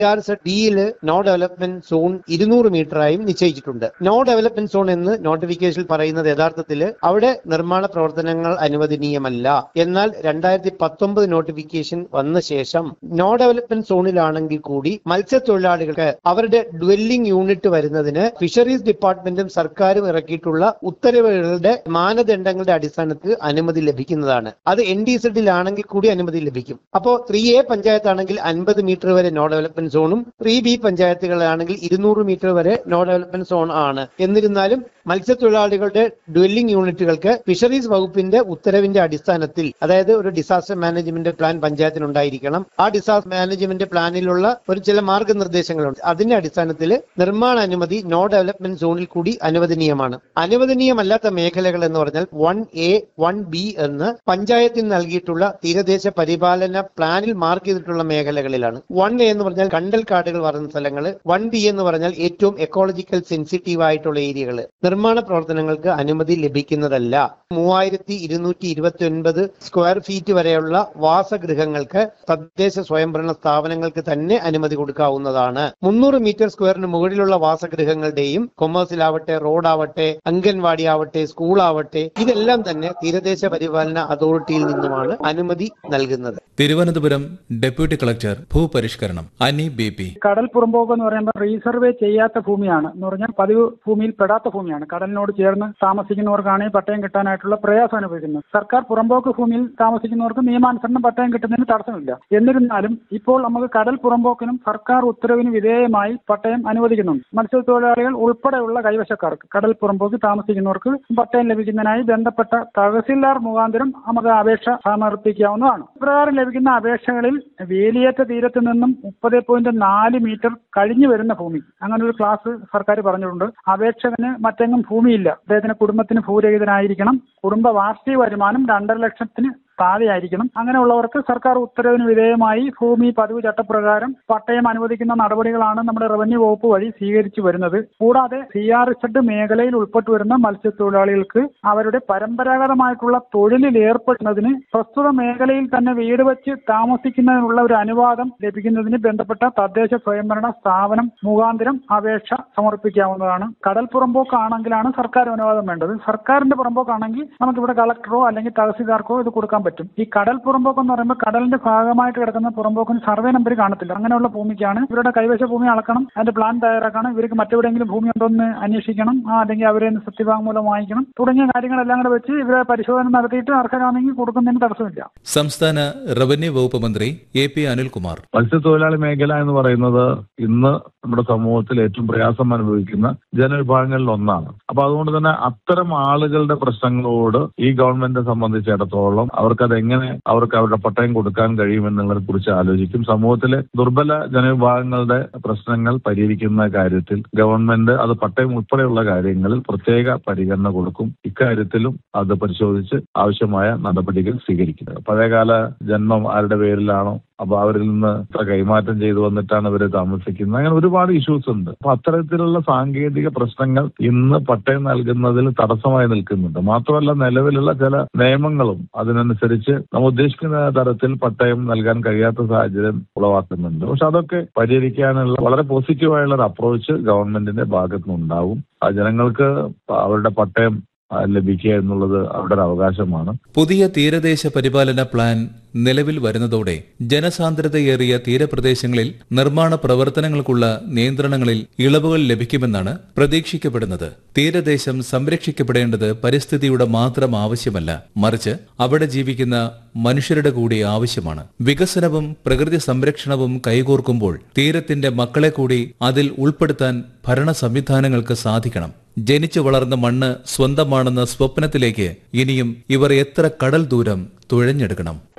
R Z ഡിയിൽ no development zone ഇരുന്നൂറ് മീറ്ററായും നിശ്ചയിച്ചിട്ടുണ്ട് നോ ഡെവലപ്മെന്റ് സോൺ എന്ന് നോട്ടിഫിക്കേഷനിൽ പറയുന്നത് യഥാർത്ഥത്തിൽ അവിടെ നിർമ്മാണ പ്രവർത്തനങ്ങൾ അനുവദനീയമല്ല എന്നാൽ രണ്ടായിരത്തി പത്തൊമ്പത് നോട്ടിഫിക്കേഷൻ വന്ന ശേഷം നോ ഡെവലപ്മെന്റ് സോണിലാണെങ്കിൽ കൂടി മത്സ്യത്തൊഴിലാളികൾക്ക് അവരുടെ ഡ്വെല്ലിംഗ് യൂണിറ്റ് വരുന്നതിന് ഫിഷറീസ് ഡിപ്പാർട്ട്മെന്റും സർക്കാരും ഇറക്കിയിട്ടുള്ള ഉത്തരവുകളുടെ മാനദണ്ഡങ്ങളുടെ അടിസ്ഥാനത്തിൽ അനുമതി ലഭിക്കുന്നതാണ് അത് എൻ ഡി സെഡിലാണെങ്കിൽ കൂടി അനുമതി ലഭിക്കും അപ്പോ ത്രീ എ പഞ്ചായത്താണെങ്കിൽ അൻപത് മീറ്റർ വരെ നോ ഡെവലപ്മെന്റ് സോണും ത്രീ ബി പഞ്ചായത്തുകളാണെങ്കിൽ ഇരുന്നൂറ് മീറ്റർ വരെ നോ ഡെവലപ്മെന്റ് സോൺ ആണ് എന്നിരുന്നാലും മത്സ്യത്തൊഴിലാളികളുടെ ഡ്വെല്ലിംഗ് യൂണിറ്റുകൾക്ക് ഫിഷറീസ് വകുപ്പിന്റെ ഉത്തരവിന്റെ അടിസ്ഥാനത്തിൽ അതായത് ഒരു ഡിസാസ്റ്റർ മാനേജ്മെന്റ് പ്ലാൻ പഞ്ചായത്തിനുണ്ടായിരിക്കണം ആ ഡിസാസ്റ്റർ മാനേജ്മെന്റ് പ്ലാനിലുള്ള ഒരു ചില മാർഗനിർദ്ദേശങ്ങളുണ്ട് അതിന്റെ അടിസ്ഥാനത്തിൽ നിർമ്മാണ അനുമതി നോ ഡെവലപ്മെന്റ് സോണിൽ കൂടി അനുവദനീയമാണ് അനുവദനീയമല്ലാത്ത മേഖലകൾ എന്ന് പറഞ്ഞാൽ വൺ എ വൺ ബി എന്ന് പഞ്ചായത്തിന് നൽകിയിട്ടുള്ള തീരദേശ പരിപാലന പ്ലാനിൽ മാർക്ക് ചെയ്തിട്ടുള്ള മേഖലകളിലാണ് വൺ എ എന്ന് പറഞ്ഞാൽ കണ്ടൽ കാടുകൾ വരുന്ന സ്ഥലങ്ങൾ വൺ ബി എന്ന് പറഞ്ഞാൽ ഏറ്റവും എക്കോളജിക്കൽ സെൻസിറ്റീവ് ആയിട്ടുള്ള ഏരിയകൾ നിർമ്മാണ പ്രവർത്തനങ്ങൾക്ക് അനുമതി ലഭിക്കുന്നതല്ല മൂവായിരത്തി ഇരുന്നൂറ്റി ഇരുപത്തി ഒൻപത് സ്ക്വയർ ഫീറ്റ് വരെയുള്ള വാസഗൃഹങ്ങൾക്ക് തദ്ദേശ സ്വയംഭരണ സ്ഥാപനങ്ങൾക്ക് തന്നെ അനുമതി കൊടുക്കാവുന്നതാണ് മുന്നൂറ് മീറ്റർ സ്ക്വയറിന് മുകളിലുള്ള വാസഗൃഹങ്ങളുടെയും കൊമേഴ്സിലാവട്ടെ റോഡാവട്ടെ അംഗൻവാടി ആവട്ടെ സ്കൂളാവട്ടെ ഇതെല്ലാം തന്നെ തീരദേശ പരിപാലന അതോറിറ്റിയിൽ നിന്നുമാണ് അനുമതി നൽകുന്നത് തിരുവനന്തപുരം ഡെപ്യൂട്ടി കളക്ടർ ഭൂപരിഷ്കരണം അനി ബി പി കടൽ പുറമ്പോക്ക് എന്ന് പറയുമ്പോൾ റീസർവേ ചെയ്യാത്ത ഭൂമിയാണ് എന്ന് പറഞ്ഞാൽ പതിവ് ഭൂമിയിൽ പെടാത്ത ഭൂമിയാണ് കടലിനോട് ചേർന്ന് താമസിക്കുന്നവർക്കാണ് ഈ പട്ടയം കിട്ടാനായിട്ടുള്ള പ്രയാസം അനുഭവിക്കുന്നത് സർക്കാർ പുറമ്പോക്ക് ഭൂമിയിൽ താമസിക്കുന്നവർക്ക് നിയമാനുസരണം പട്ടയം കിട്ടുന്നതിന് തടസ്സമില്ല എന്നിരുന്നാലും ഇപ്പോൾ നമുക്ക് കടൽ പുറമ്പോക്കിനും സർക്കാർ ഉത്തരവിന് വിധേയമായി പട്ടയം അനുവദിക്കുന്നുണ്ട് മത്സ്യത്തൊഴിലാളികൾ ഉൾപ്പെടെയുള്ള കൈവശക്കാർക്ക് കടൽ പുറമ്പോക്ക് താമസിക്കുന്നവർക്ക് പട്ടയം ലഭിക്കുന്നതിനായി ബന്ധപ്പെട്ട തഹസിൽദാർ മുഖാന്തരം നമുക്ക് അപേക്ഷ സമർപ്പിക്കാവുന്നതാണ് ഇപ്രകാരം ലഭിക്കുന്ന അപേക്ഷകളിൽ വേലിയേറ്റ തീരത്ത് നിന്നും മുപ്പത് പോയിന്റ് നാല് മീറ്റർ കഴിഞ്ഞു വരുന്ന ഭൂമി അങ്ങനെ ഒരു ക്ലാസ് സർക്കാർ പറഞ്ഞിട്ടുണ്ട് അപേക്ഷകന് മറ്റെങ്ങും ഭൂമിയില്ല അദ്ദേഹത്തിന് കുടുംബത്തിന് ഭൂരഹിതനായിരിക്കണം കുടുംബ വാർഷിക വരുമാനം രണ്ടര ലക്ഷത്തിന് താഴെയായിരിക്കണം അങ്ങനെയുള്ളവർക്ക് സർക്കാർ ഉത്തരവിന് വിധേയമായി ഭൂമി പതിവ് ചട്ടപ്രകാരം പട്ടയം അനുവദിക്കുന്ന നടപടികളാണ് നമ്മുടെ റവന്യൂ വകുപ്പ് വഴി സ്വീകരിച്ചു വരുന്നത് കൂടാതെ സി ആർ ഇസഡ് മേഖലയിൽ ഉൾപ്പെട്ടു വരുന്ന മത്സ്യത്തൊഴിലാളികൾക്ക് അവരുടെ പരമ്പരാഗതമായിട്ടുള്ള തൊഴിലിൽ ഏർപ്പെടുന്നതിന് പ്രസ്തുത മേഖലയിൽ തന്നെ വീട് വെച്ച് താമസിക്കുന്നതിനുള്ള ഒരു അനുവാദം ലഭിക്കുന്നതിന് ബന്ധപ്പെട്ട തദ്ദേശ സ്വയംഭരണ സ്ഥാപനം മുഖാന്തരം അപേക്ഷ സമർപ്പിക്കാവുന്നതാണ് കടൽ പുറമ്പോക്കാണെങ്കിലാണ് സർക്കാർ അനുവാദം വേണ്ടത് സർക്കാരിന്റെ പുറമ്പോക്കാണെങ്കിൽ നമുക്കിവിടെ കളക്ടറോ അല്ലെങ്കിൽ തഹസിൽദാർക്കോ ഇത് കൊടുക്കാൻ പറ്റും ഈ കടൽ പുറമ്പോക്ക് എന്ന് പറയുമ്പോൾ കടലിന്റെ ഭാഗമായിട്ട് കിടക്കുന്ന പുറമ്പോക്കിന് സർവേ നമ്പർ കാണത്തില്ല അങ്ങനെയുള്ള ഭൂമിക്കാണ് ഇവരുടെ കൈവശ ഭൂമി അളക്കണം അതിന്റെ പ്ലാൻ തയ്യാറാക്കണം ഇവർക്ക് മറ്റെവിടെയെങ്കിലും ഭൂമി ഉണ്ടോ എന്ന് അന്വേഷിക്കണം ആ, അല്ലെങ്കിൽ അവരെ നിന്ന് സത്യവാങ്മൂലം വാങ്ങിക്കണം തുടങ്ങിയ കാര്യങ്ങളെല്ലാം കൂടെ വെച്ച് ഇവരെ പരിശോധന നടത്തിയിട്ട് അർഹരാണെങ്കിൽ കൊടുക്കുന്നതിന് തടസ്സമില്ല സംസ്ഥാന റവന്യൂ വകുപ്പ് മന്ത്രി എ പി അനിൽകുമാർ മത്സ്യത്തൊഴിലാളി മേഖല എന്ന് പറയുന്നത് ഇന്ന് നമ്മുടെ സമൂഹത്തിൽ ഏറ്റവും പ്രയാസം അനുഭവിക്കുന്ന ജനവിഭാഗങ്ങളിൽ ഒന്നാണ് അപ്പൊ അതുകൊണ്ട് തന്നെ അത്തരം ആളുകളുടെ പ്രശ്നങ്ങളോട് ഈ ഗവൺമെന്റിനെ സംബന്ധിച്ചിടത്തോളം അവർക്കത് എങ്ങനെ അവർക്ക് അവരുടെ പട്ടയം കൊടുക്കാൻ കഴിയുമെന്നുള്ളതിനെ കുറിച്ച് ആലോചിക്കും സമൂഹത്തിലെ ദുർബല ജനവിഭാഗങ്ങളുടെ പ്രശ്നങ്ങൾ പരിഹരിക്കുന്ന കാര്യത്തിൽ ഗവൺമെന്റ് അത് പട്ടയം ഉൾപ്പെടെയുള്ള കാര്യങ്ങളിൽ പ്രത്യേക പരിഗണന കൊടുക്കും ഇക്കാര്യത്തിലും അത് പരിശോധിച്ച് ആവശ്യമായ നടപടികൾ സ്വീകരിക്കുന്നത് പഴയകാല ജന്മം ആരുടെ പേരിലാണോ അപ്പൊ അവരിൽ നിന്ന് ഇത്ര കൈമാറ്റം ചെയ്തു വന്നിട്ടാണ് ഇവര് താമസിക്കുന്നത് അങ്ങനെ ഒരുപാട് ഇഷ്യൂസ് ഉണ്ട് അപ്പൊ അത്തരത്തിലുള്ള സാങ്കേതിക പ്രശ്നങ്ങൾ ഇന്ന് പട്ടയം നൽകുന്നതിൽ തടസ്സമായി നിൽക്കുന്നുണ്ട് മാത്രമല്ല നിലവിലുള്ള ചില നിയമങ്ങളും അതിനനുസരിച്ച് നമ്മൾ ഉദ്ദേശിക്കുന്ന തരത്തിൽ പട്ടയം നൽകാൻ കഴിയാത്ത സാഹചര്യം ഉളവാക്കുന്നുണ്ട് പക്ഷെ അതൊക്കെ പരിഹരിക്കാനുള്ള വളരെ പോസിറ്റീവായുള്ള ഒരു അപ്രോച്ച് ഗവൺമെന്റിന്റെ ഭാഗത്തു നിന്നുണ്ടാവും ആ ജനങ്ങൾക്ക് അവരുടെ പട്ടയം ആ, ലഭിക്കുക എന്നുള്ളത് അവരുടെ ഒരു അവകാശമാണ് പുതിയ തീരദേശ പരിപാലന പ്ലാൻ നിലവിൽ വരുന്നതോടെ ജനസാന്ദ്രതയേറിയ തീരപ്രദേശങ്ങളിൽ നിർമ്മാണ പ്രവർത്തനങ്ങൾക്കുള്ള നിയന്ത്രണങ്ങളിൽ ഇളവുകൾ ലഭിക്കുമെന്നാണ് പ്രതീക്ഷിക്കപ്പെടുന്നത് തീരദേശം സംരക്ഷിക്കപ്പെടേണ്ടത് പരിസ്ഥിതിയുടെ മാത്രം ആവശ്യമല്ല മറിച്ച് അവിടെ ജീവിക്കുന്ന മനുഷ്യരുടെ കൂടി ആവശ്യമാണ് വികസനവും പ്രകൃതി സംരക്ഷണവും കൈകോർക്കുമ്പോൾ തീരത്തിന്റെ മക്കളെ കൂടി അതിൽ ഉൾപ്പെടുത്താൻ ഭരണ സംവിധാനങ്ങൾക്ക് സാധിക്കണം ജനിച്ചു വളർന്ന മണ്ണ് സ്വന്തമാണെന്ന സ്വപ്നത്തിലേക്ക് ഇനിയും ഇവർ എത്ര കടൽ ദൂരം തുഴഞ്ഞെടുക്കണം